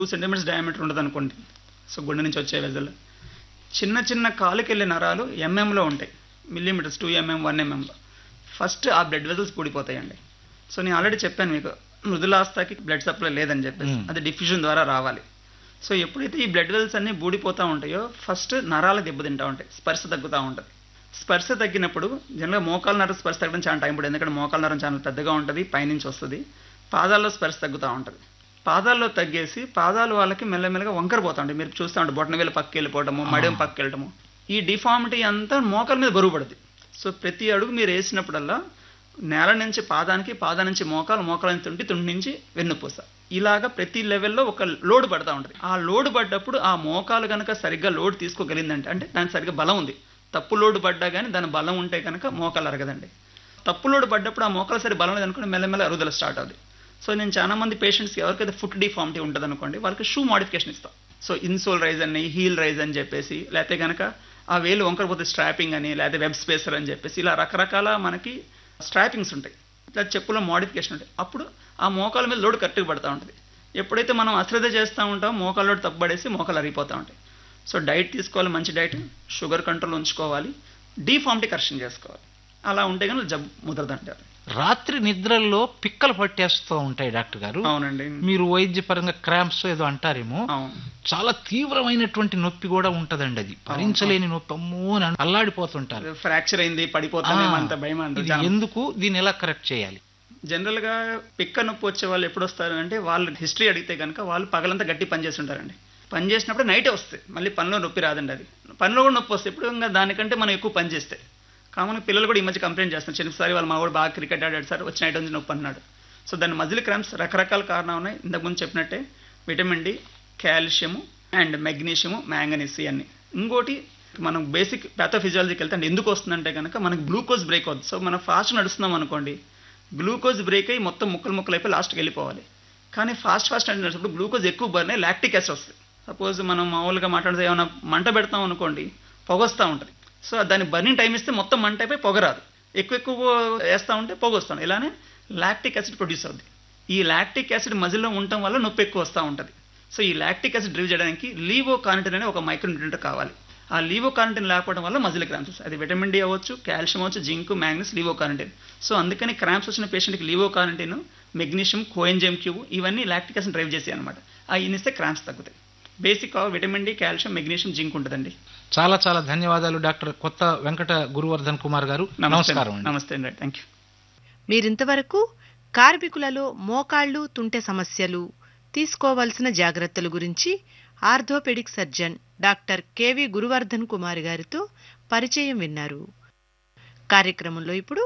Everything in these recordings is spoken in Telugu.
టూ సెంటీమీటర్స్ డయామీటర్ ఉండదు అనుకోండి సో గుండె నుంచి వచ్చే వెజల్ చిన్న చిన్న కాలుకి వెళ్ళే నరాలు ఎంఎంలో ఉంటాయి మిల్లీమీటర్స్ టూ ఎంఎం వన్ ఎంఎంలో ఫస్ట్ ఆ బ్లడ్ వెజల్స్ పూడిపోతాయండి సో నేను ఆల్రెడీ చెప్పాను మీకు మృదులాస్థకి బ్లడ్ సప్లై లేదని చెప్పేసి Hmm. అది డిఫ్యూజన్ ద్వారా రావాలి సో ఎప్పుడైతే ఈ బ్లడ్ వెల్స్ అన్ని బూడిపోతూ ఉంటాయో ఫస్ట్ నరాలు దెబ్బతింటూ ఉంటాయి స్పర్శ తగ్గుతూ ఉంటుంది స్పర్శ తగ్గినప్పుడు జనరల్గా మోకాల నరం స్పర్శ తగ్గడం చాలా టైం పడుతుంది ఎందుకంటే మోకాల నరం చాలా పెద్దగా ఉంటుంది పైనుంచి వస్తుంది పాదాల్లో స్పర్శ తగ్గుతూ ఉంటుంది పాదాల్లో తగ్గేసి పాదాలు వాళ్ళకి మెల్లమెల్లగా వంకర పోతా ఉంటాయి మీరు చూస్తూ ఉంటారు బొట్టన వేలు పక్కకి వెళ్ళిపోవటము మడియం పక్కకి వెళ్ళటము ఈ డిఫార్మిటీ అంతా మోకాల మీద బరువు పడుతుంది సో ప్రతి అడుగు మీరు వేసినప్పుడల్లా నేల నుంచి పాదానికి పాదా నుంచి మోకాలు మోకాల నుంచి తుంటి తుంటి నుంచి వెన్నుపూస ఇలాగా ప్రతి లెవెల్లో ఒక లోడ్ పడతా ఉంటుంది ఆ లోడ్ పడ్డప్పుడు ఆ మోకాలు కనుక సరిగ్గా లోడ్ తీసుకోగలిగిందంటే అంటే దానికి సరిగ్గా బలం ఉంది తప్పు లోడ్ పడ్డా కానీ దాని బలం ఉంటే కనుక మోకాలు అరగదండి తప్పు లోడ్ పడ్డప్పుడు ఆ మోకాలు సరి బలం లేదనుకోండి మెల్లమెల్ల అరుగుదల స్టార్ట్ అవుతుంది సో నేను చాలా మంది పేషెంట్స్కి ఎవరికైతే ఫుట్ డిఫార్మిటీ ఉంటుంది అనుకోండి వాళ్ళకి షూ మోడిఫికేషన్ ఇస్తాం సో ఇన్సోల్ రైజ్ అని హీల్ రైజ్ అని చెప్పేసి లేకపోతే కనుక ఆ వేలు వంకరపోతే స్ట్రాపింగ్ అని లేకపోతే వెబ్ స్పేసర్ అని చెప్పేసి ఇలా రకరకాల మనకి స్ట్రాపింగ్స్ ఉంటాయి లేదా చెప్పులో మోడిఫికేషన్ ఉంటాయి అప్పుడు ఆ మోకాల మీద లోడ్ కరెక్ట్గా పడుతూ ఉంటుంది ఎప్పుడైతే మనం అశ్రద్ధ చేస్తూ ఉంటామో మోకాల లోడ్ తప్పుపడేసి మోకాలు అరిగిపోతూ ఉంటాయి సో డైట్ తీసుకోవాలి మంచి డైట్ షుగర్ కంట్రోల్ ఉంచుకోవాలి డీఫార్మిటీ కరెక్షన్ చేసుకోవాలి అలా ఉంటే కానీ జబ్బు ముదరదంటారు రాత్రి నిద్రల్లో పిక్కలు పట్టేస్తూ ఉంటాయి డాక్టర్ గారు అవునండి మీరు వైద్యపరంగా క్రాంప్స్ ఏదో అంటారేమో అవును చాలా తీవ్రమైనటువంటి నొప్పి కూడా ఉంటదండి అది భరించలేని నొప్పి అమ్మో అని అల్లాడిపోతుంటారు ఫ్రాక్చర్ అయింది పడిపోతామేమో అంత భయం ఇది అంటారు ఎందుకు దీన్ని ఎలా కరెక్ట్ చేయాలి జనరల్ గా పిక్క నొప్పి వచ్చే వాళ్ళు ఎప్పుడు వస్తారు అంటే వాళ్ళు హిస్టరీ అడిగితే కనుక వాళ్ళు పగలంతా గట్టి పని చేసి ఉంటారండి పని చేసినప్పుడు నైటే వస్తాయి మళ్ళీ పనిలో నొప్పి రాదండి అది పనిలో కూడా నొప్పి వస్తాయి ఇప్పుడు ఇంకా దానికంటే మనం ఎక్కువ పని చేస్తే కామన్ పిల్లలు కూడా ఈ మధ్య కంప్లైంట్ చేస్తారు చిన్నసారి వాళ్ళు మా వాడు బాగా క్రికెట్ ఆడాడు సార్ వచ్చి నైట్ నుంచి నొప్పి అన్నాడు సో దాని మజిల్ క్రాంప్స్ రకరకాల కారణాలు ఉన్నాయి ఇంతకుముందు చెప్పినట్టే vitamin D calcium and magnesium manganese అన్ని ఇంకోటి మనం బేసిక్ ప్యాథోఫిజియాలజీకి వెళ్తే అంటే ఎందుకు వస్తుందంటే కనుక మనకి గ్లూకోజ్ బ్రేక్ అవుతుంది సో మనం ఫాస్ట్ నడుస్తున్నాం అనుకోండి గ్లూకోజ్ బ్రేక్ అయ్యి మొత్తం ముక్కలు ముక్కలు అయిపోయి లాస్ట్కి వెళ్ళిపోవాలి కానీ ఫాస్ట్ ఫాస్ట్ అంటే నడిచినప్పుడు గ్లూకోజ్ ఎక్కువ బర్న్ అయ్యి లాక్టిక్ యాసిడ్ వస్తుంది సపోజ్ మనం మామూలుగా మాట్లాడితే ఏమైనా మంట పెడతాం అనుకోండి పొగొస్తూ ఉంటుంది సో దాని బర్నింగ్ టైం ఇస్తే మొత్తం మంట అయిపోయి పొగ రాదు ఎక్కువ ఎక్కువ వేస్తూ ఉంటే పొగ వస్తాం ఇలానే లాక్టిక్ యాసిడ్ ప్రొడ్యూస్ అవుతుంది ఈ లాక్టిక్ యాసిడ్ మజిల్లో ఉండటం వల్ల నొప్పి ఎక్కువ వస్తూ ఉంటుంది సో ఈ లాక్టిక్ యాసిడ్ డ్రైవ్ చేయడానికి లీవో కానిటిన్ అనే ఒక మైక్రోన్యూట్రియంట్ కావాలి ఆ లీవో కానిటిన్ లేకపోవడం వల్ల మజిల్ క్రాంప్స్ అది విటమిన్ డి అవ్వచ్చు కాల్షియం అవ్వచ్చు zinc manganese levocarnitine so అందుకని క్రాంప్స్ వచ్చిన పేషెంట్కి levocarnitine magnesium coenzyme cube ఇవన్నీ లాక్టిక్ యాసిడ్ డ్రైవ్ చేసాయి అనమాట ఆ ఇనిస్తే క్రాంప్స్ తగ్గుతాయి basic vitamin D calcium magnesium zinc ఉంటుందండి చాలా చాలా ధన్యవాదాలు డాక్టర్ కొత్త వెంకట గురువర్ధన్ కుమార్ గారు నమస్తే నమస్కారం అండి నమస్తే అండి థ్యాంక్ యూ మీరింతవరకు కార్మికులలో మోకాళ్ళు తుంటె సమస్యలు తీసుకోవలసిన జాగ్రత్తల గురించి orthopaedic surgeon doctor KV Guruvardhan Kumar గారితో పరిచయం విన్నారు కార్యక్రమంలో ఇప్పుడు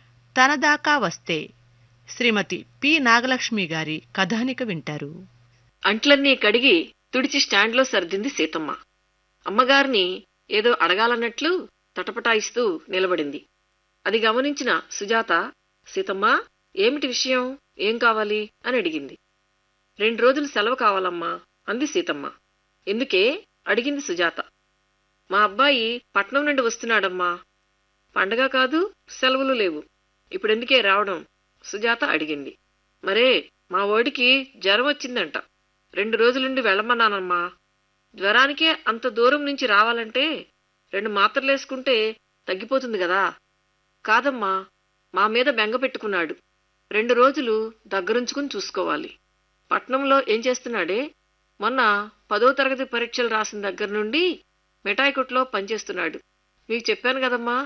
తనదాకా వస్తే శ్రీమతి పి నాగలక్ష్మి గారి కథానిక వింటారు అంట్లన్నీ కడిగి తుడిచి స్టాండ్లో సర్దింది సీతమ్మ అమ్మగారిని ఏదో అడగాలన్నట్లు తటపటాయిస్తూ నిలబడింది అది గమనించిన సుజాత సీతమ్మ ఏమిటి విషయం ఏం కావాలి అని అడిగింది రెండు రోజులు సెలవు కావాలమ్మా అంది సీతమ్మ ఎందుకే అడిగింది సుజాత మా అబ్బాయి పట్నం నుండి వస్తున్నాడమ్మా పండగ కాదు సెలవులు లేవు ఇప్పుడెందుకే రావడం సుజాత అడిగింది మరే మా ఓడికి జ్వరం వచ్చిందంట రెండు రోజులుండి వెళ్ళమన్నానమ్మా జ్వరానికే అంత దూరం నుంచి రావాలంటే రెండు మాత్రలేసుకుంటే తగ్గిపోతుంది కదా కాదమ్మా మా మీద బెంగ పెట్టుకున్నాడు రెండు రోజులు దగ్గరుంచుకుని చూసుకోవాలి పట్నంలో ఏం చేస్తున్నాడే మొన్న పదో తరగతి పరీక్షలు రాసిన దగ్గర నుండి మిఠాయి కొట్లో పనిచేస్తున్నాడు మీకు చెప్పాను కదమ్మా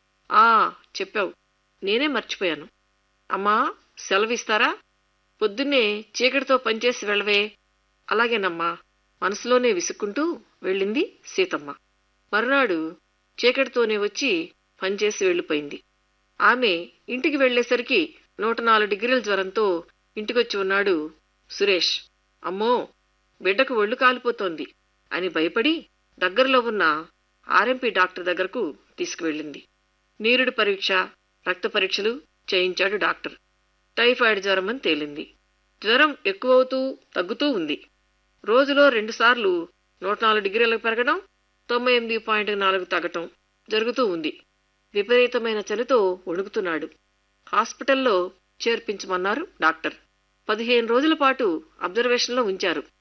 ఆ చెప్పావు నేనే మర్చిపోయాను అమ్మా సెలవిస్తారా పొద్దున్నే చీకటితో పనిచేసి వెళ్ళవే అలాగేనమ్మా మనసులోనే విసుక్కుంటూ వెళ్ళింది సీతమ్మ మరునాడు చీకటితోనే వచ్చి పనిచేసి వెళ్ళిపోయింది ఆమె ఇంటికి వెళ్ళేసరికి నూట నాలుగు డిగ్రీల జ్వరంతో ఇంటికొచ్చి ఉన్నాడు సురేష్ అమ్మో బిడ్డకు ఒళ్ళు కాలిపోతోంది అని భయపడి దగ్గరలో ఉన్న ఆర్ఎంపీ డాక్టర్ దగ్గరకు తీసుకువెళ్ళింది నీరుడు పరీక్ష రక్త పరీక్షలు చేయించాడు డాక్టర్ టైఫాయిడ్ జ్వరం అని తేలింది జ్వరం ఎక్కువవుతూ తగ్గుతూ ఉంది రోజులో రెండుసార్లు నూట నాలుగు డిగ్రీలకు పెరగడం తొంభై ఎనిమిది పాయింట్ నాలుగు తగ్గటం జరుగుతూ ఉంది విపరీతమైన చలితో వణుకుతున్నాడు హాస్పిటల్లో చేర్పించమన్నారు డాక్టర్ పదిహేను రోజుల పాటు అబ్జర్వేషన్లో ఉంచారు